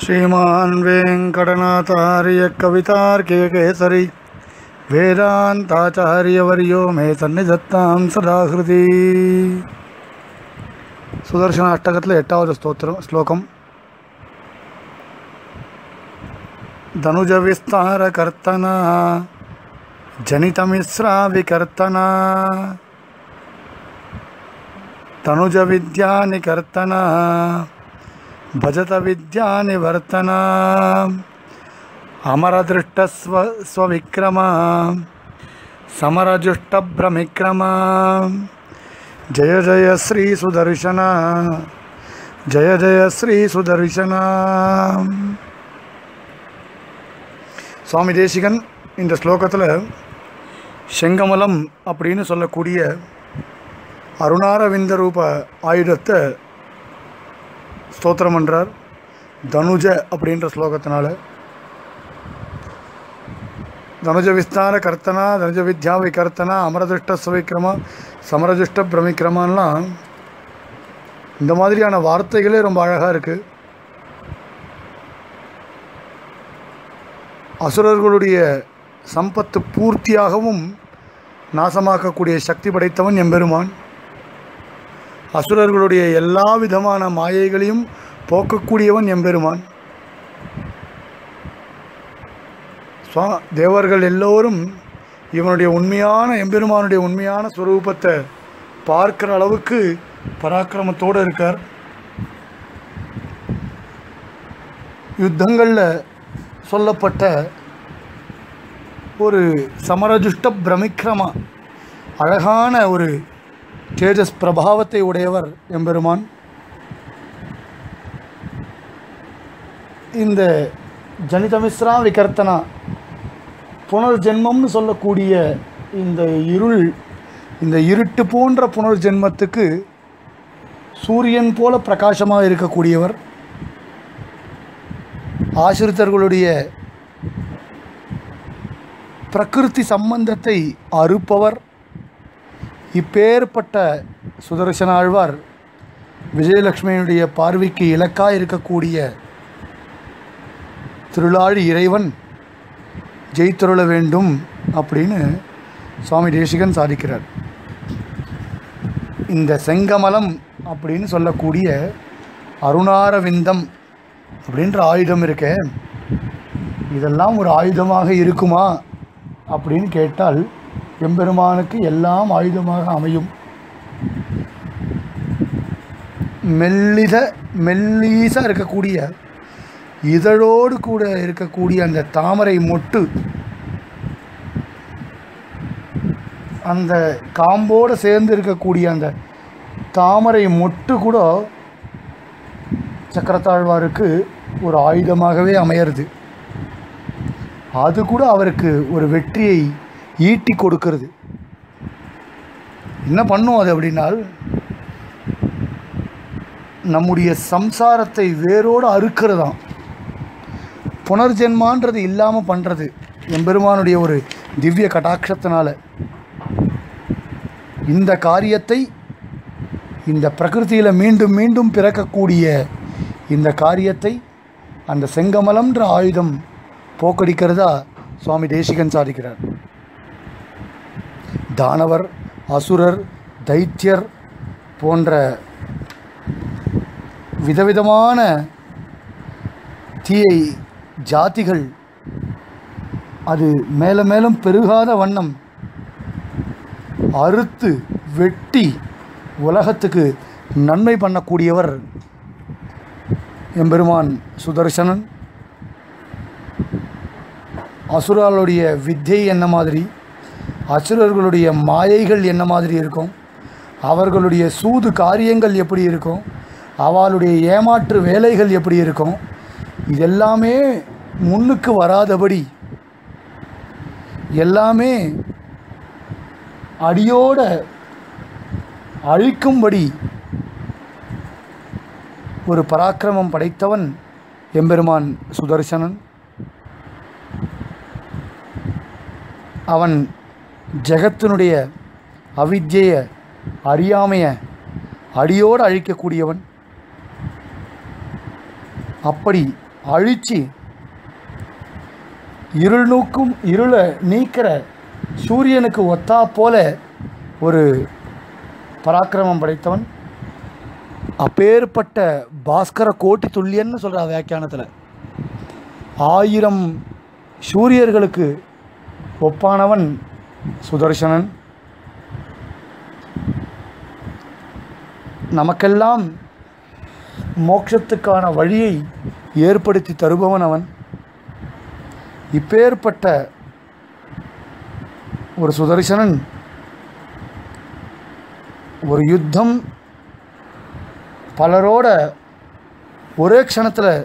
श्रीमान् वेङ्कटनाथार्य कवितार्कियकेसरी वेदान्ताचार्यवर्यो मे सन्निधत्तां सदा हृदि சுதர்சன அஷ்டகத்தில் எட்டாவது ஸ்தோத்திரம் ஸ்லோகம் தனுஜ விஸ்தார கர்த்தனா ஜனிதமிஸ்ரா விகர்த்தனா தனுஜ வித்யானி கர்த்தனா भजत विद्यानिवर्तना अमरदृष्टस्व स्वविक्रमा समरजुष्टभ्रमिक्रमा जय जय श्री सुदर्शन जय जय श्री சுதர்ஷனா சுவாமி தேசிகன் இந்த ஸ்லோகத்தில் செங்கமலம் அப்படின்னு சொல்லக்கூடிய அருணாரவிந்த ரூப ஆயுதத்தை ஸ்தோத்திரம் பண்ணுறார் தனுஜ அப்படின்ற ஸ்லோகத்தினால தனுஜ விஸ்தார கர்த்தனா தனுஜ வித்யா விகர்த்தனா அமரதிஷ்ட சுவிக்ரமா சமரதிஷ்ட பிரமிக்ரமான்லாம் இந்த மாதிரியான வார்த்தைகளே ரொம்ப அழகாக இருக்குது அசுரர்களுடைய சம்பத்து பூர்த்தியாகவும் நாசமாக்கக்கூடிய சக்தி படைத்தவன் எம்பெருமான் அசுரர்களுடைய எல்லா விதமான மாயைகளையும் போக்கக்கூடியவன் எம்பெருமான் சுவா தேவர்கள் எல்லோரும் இவனுடைய உண்மையான எம்பெருமானுடைய உண்மையான ஸ்வரூபத்தை பார்க்குற அளவுக்கு பராக்கிரமத்தோடு இருக்கார் யுத்தங்களில் சொல்லப்பட்ட ஒரு சமரஜுஷ்ட பிரமிக்ரமா அழகான ஒரு தேஜஸ் பிரபாவத்தை உடையவர் எம்பெருமான் இந்த ஜனிதமிஸ்ரா விகர்த்தனா புனர்ஜென்மம்னு சொல்லக்கூடிய இந்த இருள் இந்த இருட்டு போன்ற புனர்ஜென்மத்துக்கு சூரியன் போல பிரகாசமாக இருக்கக்கூடியவர் ஆசிரித்தர்களுடைய பிரகிருதி சம்பந்தத்தை அறுப்பவர் இப்பேற்பட்ட சுதர்சன ஆழ்வார் விஜயலட்சுமியினுடைய பார்வைக்கு இலக்காக இருக்கக்கூடிய திருளாழி இறைவன் ஜெயித்தருள வேண்டும் அப்படின்னு சுவாமி தேசிகன் சாதிக்கிறார் இந்த செங்கமலம் அப்படின்னு சொல்லக்கூடிய அருணாரவிந்தம் அப்படின்ற ஆயுதம் இருக்க இதெல்லாம் ஒரு ஆயுதமாக இருக்குமா அப்படின்னு கேட்டால் எம்பெருமானுக்கு எல்லாம் ஆயுதமாக அமையும் மெல்லித மெல்லீசாக இருக்கக்கூடிய இதழோடு கூட இருக்கக்கூடிய அந்த தாமரை மொட்டு அந்த காம்போடு சேர்ந்து இருக்கக்கூடிய அந்த தாமரை மொட்டு கூட சக்கரத்தாழ்வாருக்கு ஒரு ஆயுதமாகவே அமையிறது அது கூட அவருக்கு ஒரு வெற்றியை ஈட்டி கொடுக்கிறது என்ன பண்ணும் அது அப்படின்னால் நம்முடைய சம்சாரத்தை வேரோடு அறுக்கிறதாம் புனர்ஜென்மான்றது இல்லாமல் பண்ணுறது எம்பெருமானுடைய ஒரு திவ்ய கடாட்சத்தினால இந்த காரியத்தை இந்த பிரகிருதியில் மீண்டும் மீண்டும் பிறக்கக்கூடிய இந்த காரியத்தை அந்த செங்கமலம்ன்ற ஆயுதம் போக்கடிக்கிறதா சுவாமி தேசிகன் சாதிக்கிறார் தானவர் அசுரர் தைத்தியர் போன்ற விதவிதமான தீயை ஜாதிகள் அது மேலும் மேலும் பெருகாத வண்ணம் அறுத்து வெட்டி உலகத்துக்கு நன்மை பண்ணக்கூடியவர் எம்பெருமான் சுதர்சனன் அசுராளுடைய வித்தை என்ன மாதிரி அசுரர்களுடைய மாயைகள் என்ன மாதிரி இருக்கும் அவர்களுடைய சூது காரியங்கள் எப்படி இருக்கும் அவளுடைய ஏமாற்று வேலைகள் எப்படி இருக்கும் இதெல்லாமே முன்னுக்கு வராதபடி எல்லாமே அடியோட அழிக்கும்படி ஒரு பராக்கிரமம் படைத்தவன் எம்பெருமான் சுதர்சனன் அவன் ஜெகத்தினுடைய அவித்யைய அறியாமைய அடியோடு அழிக்கக்கூடியவன் அப்படி அழிச்சு இருள் நூக்கும் இருளை நீக்கிற சூரியனுக்கு ஒத்தா போல ஒரு பராக்கிரமம் படைத்தவன் அப்பேற்பட்ட பாஸ்கர கோட்டி துல்லியன்னு சொல்கிற வியாக்கியானத்தில் ஆயிரம் சூரியர்களுக்கு ஒப்பானவன் சுதர்சனன் நமக்கெல்லாம் மோட்சத்துக்கான வழியை ஏற்படுத்தி தருபவன் அவன் இப்பேற்பட்ட ஒரு சுதர்சனன் ஒரு யுத்தம் பலரோட ஒரே க்ஷணத்தில்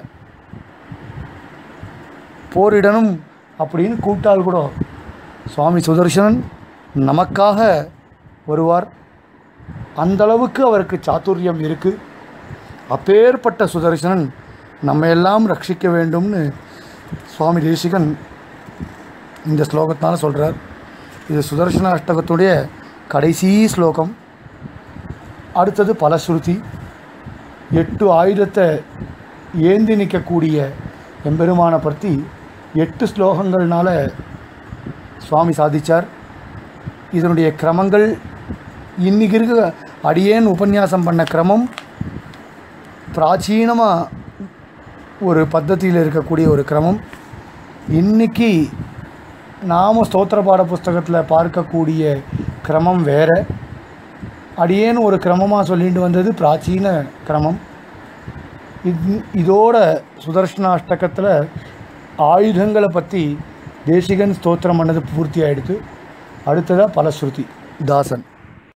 போரிடணும் அப்படின்னு கூட்டால் கூட சுவாமி சுதர்சனன் நமக்காக வருவார் அந்த அளவுக்கு அவருக்கு சாதுரியம் இருக்குது அப்பேற்பட்ட சுதர்சனன் நம்ம எல்லாம் ரட்சிக்க வேண்டும்னு சுவாமி தேசிகன் இந்த ஸ்லோகத்தினால சொல்கிறார் இது சுதர்சன அஷ்டகத்துடைய கடைசி ஸ்லோகம் அடுத்தது பலஸ்ருதி எட்டு ஆயுதத்தை ஏந்தி நிற்கக்கூடிய எம்பெருமானை பற்றி எட்டு ஸ்லோகங்கள்னால சுவாமி சாதிச்சார் இதனுடைய கிரமங்கள் இன்னைக்கு இருக்க அடியேன் உபன்யாசம் பண்ண கிரமம் பிராச்சீனமாக ஒரு பத்ததியில் இருக்கக்கூடிய ஒரு கிரமம் இன்னைக்கு நாம ஸ்தோத்திர பாட புஸ்தகத்தில் பார்க்கக்கூடிய கிரமம் வேற அடியேன்னு ஒரு கிரமமாக சொல்லிட்டு வந்தது பிராச்சீன கிரமம் இது இதோட சுதர்ஷனாஷ்டகத்தில் ஆயுதங்களை பற்றி தேசிகன் ஸ்தோத்திரம் பண்ணது பூர்த்தி ஆயிடுத்து அடுத்ததாக பலஸ்ருதி தாசன்